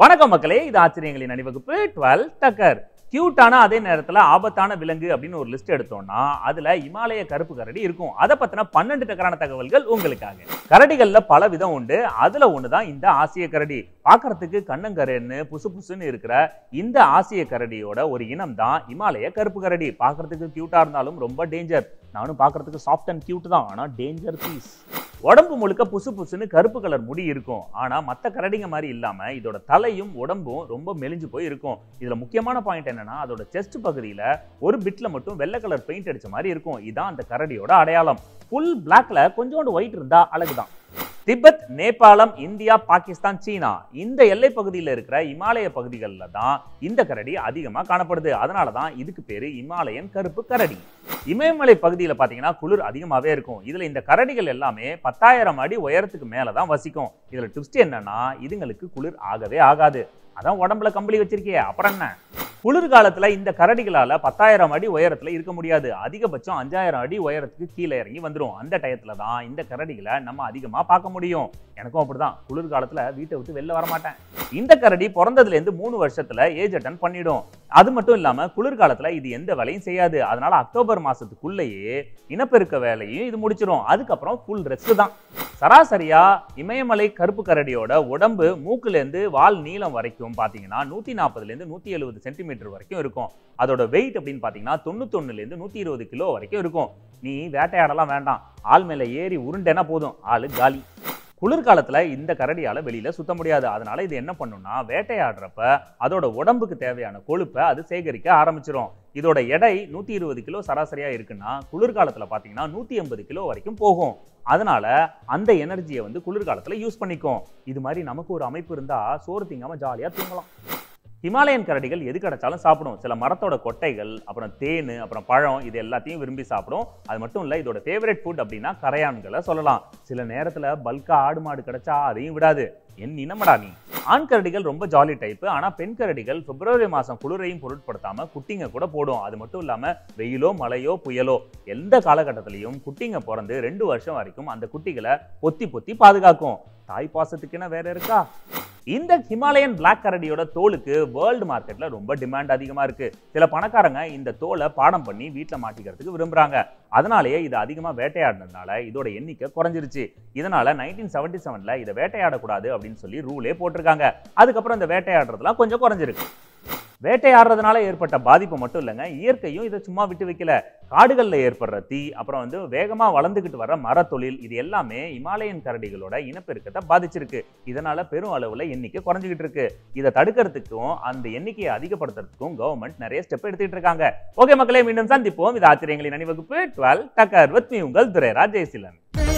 வணக்கம் மக்களே இது ஆச்சரியங்களின் அணிவகுப்பு டுவெல் டக்கர் கியூட்டான அதே நேரத்துல ஆபத்தான விலங்கு அப்படின்னு ஒரு லிஸ்ட் எடுத்தோம்னா அதுல இமாலய கருப்பு கரடி இருக்கும் அதை பத்தின பன்னெண்டு டக்கரான தகவல்கள் உங்களுக்காக கரடிகள்ல பல விதம் உண்டு அதுல ஒண்ணுதான் இந்த ஆசிய கரடி பார்க்கறதுக்கு கண்ணங்கரன்னு புசு புசுன்னு இருக்கிற இந்த ஆசிய கரடியோட ஒரு இனம் தான் இமாலய கருப்பு கரடி பார்க்கறதுக்கு கியூட்டா இருந்தாலும் ரொம்ப டேஞ்சர் நானும் பார்க்கறதுக்கு சாஃப்ட் அண்ட் கியூட் தான் ஆனா டேஞ்சர் பீஸ் உடம்பு முழுக்க புசு புசுன்னு கருப்பு கலர் முடி இருக்கும் ஆனா மத்த கரடிங்க மாதிரி இல்லாம இதோட தலையும் உடம்பும் ரொம்ப மெலிஞ்சு போய் இருக்கும் இதுல முக்கியமான பாயிண்ட் என்னன்னா அதோட செஸ்ட் பகுதியில ஒரு பிட்ல மட்டும் வெள்ளை கலர் பெயிண்ட் அடிச்ச மாதிரி இருக்கும் இதான் அந்த கரடியோட அடையாளம் ஃபுல் பிளாக்ல கொஞ்சோண்டு ஒயிட் இருந்தா அழகுதான் திபெத் நேபாளம் இந்தியா பாகிஸ்தான் சீனா இந்த எல்லை பகுதியில் இருக்கிற இமாலய பகுதிகளில் தான் இந்த கரடி அதிகமாக காணப்படுது அதனால தான் இதுக்கு பேரு இமாலயன் கருப்பு கரடி இமயமலை பகுதியில் பார்த்தீங்கன்னா குளிர் அதிகமாகவே இருக்கும் இதில் இந்த கரடிகள் எல்லாமே பத்தாயிரம் அடி உயரத்துக்கு மேலே தான் வசிக்கும் இதில் ட்விஸ்ட் என்னன்னா இதுங்களுக்கு குளிர் ஆகவே ஆகாது அதான் உடம்புல கம்பளி வச்சிருக்கே அப்புறம் என்ன குளிர்காலத்துல இந்த கரடிகளால பத்தாயிரம் அடி உயரத்துல இருக்க முடியாது அதிகபட்சம் அஞ்சாயிரம் அடி உயரத்துக்கு கீழே இறங்கி வந்துரும் அந்த டயத்துல தான் இந்த கரடிகளை நம்ம அதிகமா பார்க்க முடியும் எனக்கும் அப்படிதான் குளிர்காலத்துல வீட்டை விட்டு வெளில வர மாட்டேன் இந்த கரடி பிறந்ததுல இருந்து மூணு வருஷத்துல ஏஜ் அட்டன் பண்ணிடும் அது மட்டும் இல்லாம குளிர்காலத்துல இது எந்த வேலையும் செய்யாது அதனால அக்டோபர் மாசத்துக்குள்ளேயே இனப்பெருக்க வேலையும் இது முடிச்சிடும் அதுக்கப்புறம் ஃபுல் ரெஸ்ட் தான் சராசரியா இமயமலை கருப்பு கரடியோட உடம்பு மூக்குல இருந்து வால் நீளம் வரைக்கும் பாத்தீங்கன்னா நூத்தி நாற்பதுல இருந்து நூத்தி எழுபது சென்டிமீட்டர் வரைக்கும் இருக்கும் அதோட வெயிட் அப்படின்னு பாத்தீங்கன்னா தொண்ணூத்தொன்னுல இருந்து நூத்தி இருபது கிலோ வரைக்கும் இருக்கும் நீ வேட்டையாடலாம் வேண்டாம் ஆள் மேல ஏறி உருண்டேனா போதும் ஆளு காலி குளிர்காலத்துல இந்த கரடியால வெளியில சுத்த முடியாது அதனால இது என்ன பண்ணும்னா வேட்டையாடுறப்ப அதோட உடம்புக்கு தேவையான கொழுப்பை அது சேகரிக்க ஆரம்பிச்சிரும் இதோட எடை நூத்தி இருபது கிலோ சராசரியா இருக்குன்னா குளிர்காலத்துல பாத்தீங்கன்னா நூத்தி எண்பது கிலோ வரைக்கும் போகும் அதனால அந்த எனர்ஜியை வந்து குளிர்காலத்துல யூஸ் பண்ணிக்கும் இது மாதிரி நமக்கு ஒரு அமைப்பு இருந்தா சோறு திங்காம ஜாலியா தூங்கலாம் ஹிமாலயன் கரடிகள் எது கிடைச்சாலும் சாப்பிடும் சில மரத்தோட கொட்டைகள் அப்புறம் தேன் அப்புறம் பழம் இது எல்லாத்தையும் விரும்பி சாப்பிடும் அது மட்டும் இல்லை இதோட ஃபேவரட் ஃபுட் அப்படின்னா கரையான்களை சொல்லலாம் சில நேரத்தில் பல்கா ஆடு மாடு கிடைச்சா அதையும் விடாது என் இனமடா நீ ஆண் கரடிகள் ரொம்ப ஜாலி டைப் ஆனா பெண் கரடிகள் பிப்ரவரி மாசம் குளிரையும் பொருட்படுத்தாம குட்டிங்க கூட போடும் அது மட்டும் இல்லாம வெயிலோ மழையோ புயலோ எந்த காலகட்டத்திலையும் குட்டிங்க பிறந்து ரெண்டு வருஷம் வரைக்கும் அந்த குட்டிகளை பொத்தி பொத்தி பாதுகாக்கும் தாய் பாசத்துக்குன்னா வேற இருக்கா இந்த ஹிமாலயன் பிளாக் கரடியோட தோலுக்கு வேர்ல்டு மார்க்கெட்ல ரொம்ப டிமாண்ட் அதிகமா இருக்கு சில பணக்காரங்க இந்த தோலை பாடம் பண்ணி வீட்டுல மாட்டிக்கிறதுக்கு விரும்புறாங்க அதனாலேயே இது அதிகமா வேட்டையாடினதுனால இதோட எண்ணிக்கை குறைஞ்சிருச்சு இதனால நைன்டீன் செவன்டி செவன்ல இதை வேட்டையாடக்கூடாது அப்படின்னு சொல்லி ரூலே போட்டிருக்காங்க அதுக்கப்புறம் இந்த வேட்டையாடுறதுலாம் கொஞ்சம் குறைஞ்சிருக்கு வேட்டையாடுறதுனால ஏற்பட்ட பாதிப்பு மட்டும் இல்லைங்க இயற்கையும் இதை சும்மா விட்டு வைக்கல காடுகளில் ஏற்படுற தீ அப்புறம் வந்து வேகமா வளர்ந்துகிட்டு வர மரத்தொழில் இது எல்லாமே இமாலயன் கரடிகளோட இனப்பெருக்கத்தை பாதிச்சிருக்கு இதனால பெரும் அளவுல எண்ணிக்கை குறைஞ்சிக்கிட்டு இருக்கு இதை தடுக்கிறதுக்கும் அந்த எண்ணிக்கையை அதிகப்படுத்துறதுக்கும் கவர்மெண்ட் நிறைய ஸ்டெப் எடுத்துட்டு இருக்காங்க ஓகே மக்களே மீண்டும் சந்திப்போம் இது ஆச்சரியங்களின் அணிவகுப்பு டுவெல் டக்கர் வித் மீ உங்கள் துரை ராஜேசிலன்